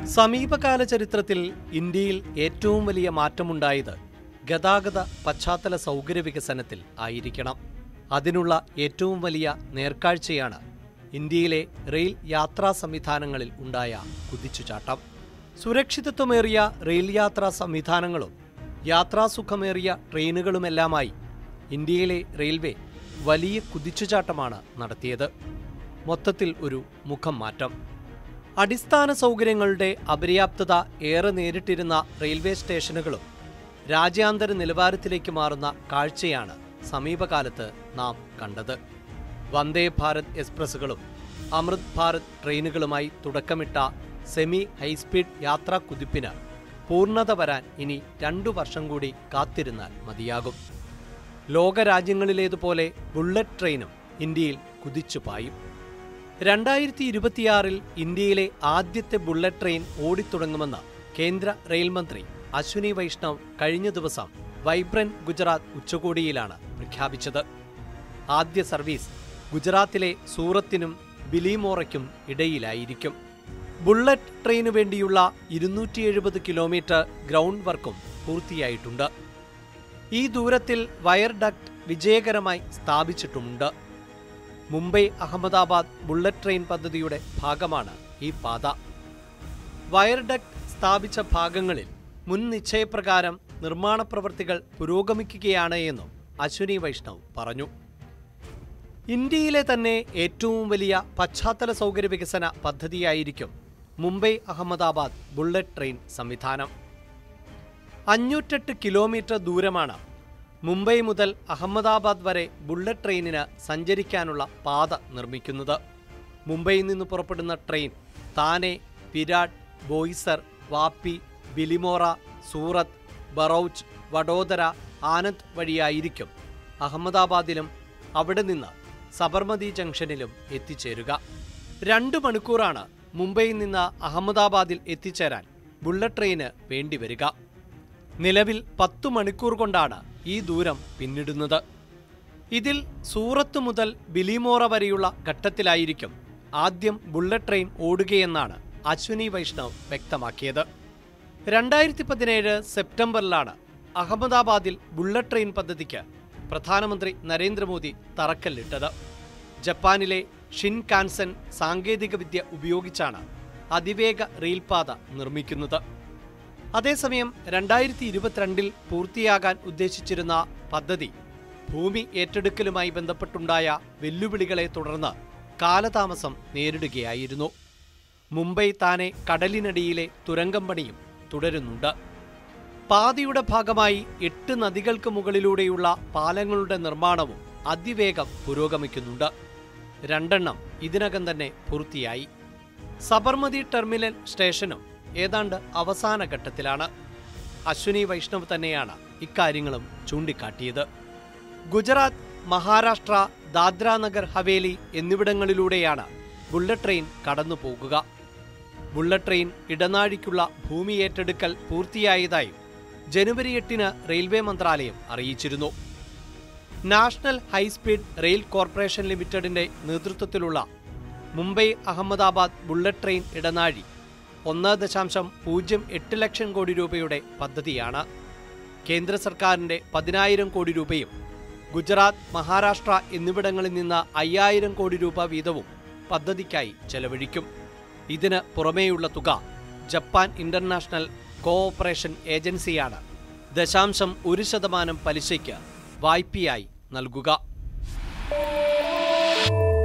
സമീപകാല ചരിത്രത്തിൽ ഇന്ത്യയിൽ ഏറ്റവും വലിയ മാറ്റമുണ്ടായത് ഗതാഗത പശ്ചാത്തല സൗകര്യ വികസനത്തിൽ ആയിരിക്കണം അതിനുള്ള ഏറ്റവും വലിയ നേർക്കാഴ്ചയാണ് ഇന്ത്യയിലെ റെയിൽ യാത്രാ സംവിധാനങ്ങളിൽ ഉണ്ടായ കുതിച്ചുചാട്ടം സുരക്ഷിതത്വമേറിയ റെയിൽ യാത്രാ സംവിധാനങ്ങളും യാത്രാസുഖമേറിയ ട്രെയിനുകളുമെല്ലാമായി ഇന്ത്യയിലെ റെയിൽവേ വലിയ കുതിച്ചുചാട്ടമാണ് നടത്തിയത് മൊത്തത്തിൽ ഒരു മുഖം മാറ്റം അടിസ്ഥാന സൗകര്യങ്ങളുടെ അപര്യാപ്തത ഏറെ നേരിട്ടിരുന്ന റെയിൽവേ സ്റ്റേഷനുകളും രാജ്യാന്തര നിലവാരത്തിലേക്ക് മാറുന്ന കാഴ്ചയാണ് സമീപകാലത്ത് നാം കണ്ടത് വന്ദേ ഭാരത് എക്സ്പ്രസ്സുകളും അമൃത് ഭാരത് ട്രെയിനുകളുമായി തുടക്കമിട്ട സെമി ഹൈസ്പീഡ് യാത്രാ കുതിപ്പിന് പൂർണ്ണത വരാൻ ഇനി രണ്ടു വർഷം കൂടി കാത്തിരുന്നാൽ മതിയാകും ലോകരാജ്യങ്ങളിലേതുപോലെ ബുള്ളറ്റ് ട്രെയിനും ഇന്ത്യയിൽ കുതിച്ചു പായും രണ്ടായിരത്തി ഇരുപത്തിയാറിൽ ഇന്ത്യയിലെ ആദ്യത്തെ ബുള്ളറ്റ് ട്രെയിൻ ഓടിത്തുടങ്ങുമെന്ന് കേന്ദ്ര റെയിൽ മന്ത്രി അശ്വിനി വൈഷ്ണവ് കഴിഞ്ഞ ദിവസം വൈബ്രന്റ് ഗുജറാത്ത് ഉച്ചകോടിയിലാണ് പ്രഖ്യാപിച്ചത് ആദ്യ സർവീസ് ഗുജറാത്തിലെ സൂറത്തിനും ബിലിമോറയ്ക്കും ഇടയിലായിരിക്കും ബുള്ളറ്റ് ട്രെയിനു വേണ്ടിയുള്ള ഇരുന്നൂറ്റി എഴുപത് കിലോമീറ്റർ ഗ്രൗണ്ട് വർക്കും പൂർത്തിയായിട്ടുണ്ട് ഈ ദൂരത്തിൽ വയർ ഡക്ട് വിജയകരമായി സ്ഥാപിച്ചിട്ടുമുണ്ട് മുംബൈ അഹമ്മദാബാദ് ബുള്ളറ്റ് ട്രെയിൻ പദ്ധതിയുടെ ഭാഗമാണ് ഈ പാത വയർ ഡക്ട് സ്ഥാപിച്ച ഭാഗങ്ങളിൽ മുൻ നിശ്ചയപ്രകാരം നിർമ്മാണ പ്രവൃത്തികൾ പുരോഗമിക്കുകയാണ് എന്നും അശ്വിനി വൈഷ്ണവ് പറഞ്ഞു ഇന്ത്യയിലെ തന്നെ ഏറ്റവും വലിയ പശ്ചാത്തല സൗകര്യ വികസന പദ്ധതിയായിരിക്കും മുംബൈ അഹമ്മദാബാദ് ബുള്ളറ്റ് ട്രെയിൻ സംവിധാനം അഞ്ഞൂറ്റെട്ട് കിലോമീറ്റർ ദൂരമാണ് മുംബൈ മുതൽ അഹമ്മദാബാദ് വരെ ബുള്ളറ്റ് ട്രെയിനിന് സഞ്ചരിക്കാനുള്ള പാത നിർമ്മിക്കുന്നത് മുംബൈയിൽ നിന്ന് പുറപ്പെടുന്ന ട്രെയിൻ താനെ വിരാട് ബോയ്സർ വാപ്പി ബിലിമോറ സൂറത്ത് ബറൌച്ച് വഡോദര ആനന്ദ് വഴിയായിരിക്കും അഹമ്മദാബാദിലും അവിടെ നിന്ന് സബർമതി ജംഗ്ഷനിലും എത്തിച്ചേരുക രണ്ട് മണിക്കൂറാണ് മുംബൈയിൽ നിന്ന് അഹമ്മദാബാദിൽ എത്തിച്ചേരാൻ ബുള്ളറ്റ് ട്രെയിന് വേണ്ടിവരിക നിലവിൽ പത്തു മണിക്കൂർ കൊണ്ടാണ് ഈ ദൂരം പിന്നിടുന്നത് ഇതിൽ സൂറത്ത് മുതൽ ബിലിമോറ വരെയുള്ള ഘട്ടത്തിലായിരിക്കും ആദ്യം ബുള്ളറ്റ് ട്രെയിൻ ഓടുകയെന്നാണ് അശ്വിനി വൈഷ്ണവ് വ്യക്തമാക്കിയത് രണ്ടായിരത്തി പതിനേഴ് സെപ്റ്റംബറിലാണ് അഹമ്മദാബാദിൽ ബുള്ളറ്റ് ട്രെയിൻ പദ്ധതിക്ക് പ്രധാനമന്ത്രി നരേന്ദ്രമോദി തറക്കല്ലിട്ടത് ജപ്പാനിലെ ഷിൻകാൻസൻ സാങ്കേതികവിദ്യ ഉപയോഗിച്ചാണ് അതിവേഗ റെയിൽപാത നിർമ്മിക്കുന്നത് അതേസമയം രണ്ടായിരത്തി ഇരുപത്തിരണ്ടിൽ പൂർത്തിയാകാൻ ഉദ്ദേശിച്ചിരുന്ന പദ്ധതി ഭൂമി ഏറ്റെടുക്കലുമായി ബന്ധപ്പെട്ടുണ്ടായ വെല്ലുവിളികളെ തുടർന്ന് കാലതാമസം നേരിടുകയായിരുന്നു മുംബൈ താനെ കടലിനടിയിലെ തുരങ്കം പണിയും തുടരുന്നുണ്ട് പാതയുടെ ഭാഗമായി എട്ട് നദികൾക്ക് മുകളിലൂടെയുള്ള പാലങ്ങളുടെ നിർമ്മാണവും അതിവേഗം പുരോഗമിക്കുന്നുണ്ട് രണ്ടെണ്ണം ഇതിനകം തന്നെ പൂർത്തിയായി സബർമതി ടെർമിനൽ സ്റ്റേഷനും ഏതാണ്ട് അവസാന ഘട്ടത്തിലാണ് അശ്വിനി വൈഷ്ണവ് തന്നെയാണ് ഇക്കാര്യങ്ങളും ചൂണ്ടിക്കാട്ടിയത് ഗുജറാത്ത് മഹാരാഷ്ട്ര ദാദ്ര നഗർ ഹവേലി എന്നിവിടങ്ങളിലൂടെയാണ് ബുള്ളറ്റ് ട്രെയിൻ കടന്നു പോകുക ബുള്ളറ്റ് ട്രെയിൻ ഇടനാഴിക്കുള്ള ഭൂമി ഏറ്റെടുക്കൽ പൂർത്തിയായതായും ജനുവരി എട്ടിന് റെയിൽവേ മന്ത്രാലയം അറിയിച്ചിരുന്നു നാഷണൽ ഹൈസ്പീഡ് റെയിൽ കോർപ്പറേഷൻ ലിമിറ്റഡിന്റെ നേതൃത്വത്തിലുള്ള മുംബൈ അഹമ്മദാബാദ് ബുള്ളറ്റ് ട്രെയിൻ ഇടനാഴി ഒന്ന് ദശാംശം പൂജ്യം എട്ട് ലക്ഷം കോടി രൂപയുടെ പദ്ധതിയാണ് കേന്ദ്ര സർക്കാരിന്റെ പതിനായിരം കോടി രൂപയും ഗുജറാത്ത് മഹാരാഷ്ട്ര എന്നിവിടങ്ങളിൽ നിന്ന് അയ്യായിരം കോടി രൂപ വീതവും പദ്ധതിക്കായി ചെലവഴിക്കും ഇതിന് പുറമേയുള്ള തുക ജപ്പാൻ ഇന്റർനാഷണൽ കോഓപ്പറേഷൻ ഏജൻസിയാണ് ദശാംശം ഒരു ശതമാനം പലിശയ്ക്ക് വായ്പയായി നൽകുക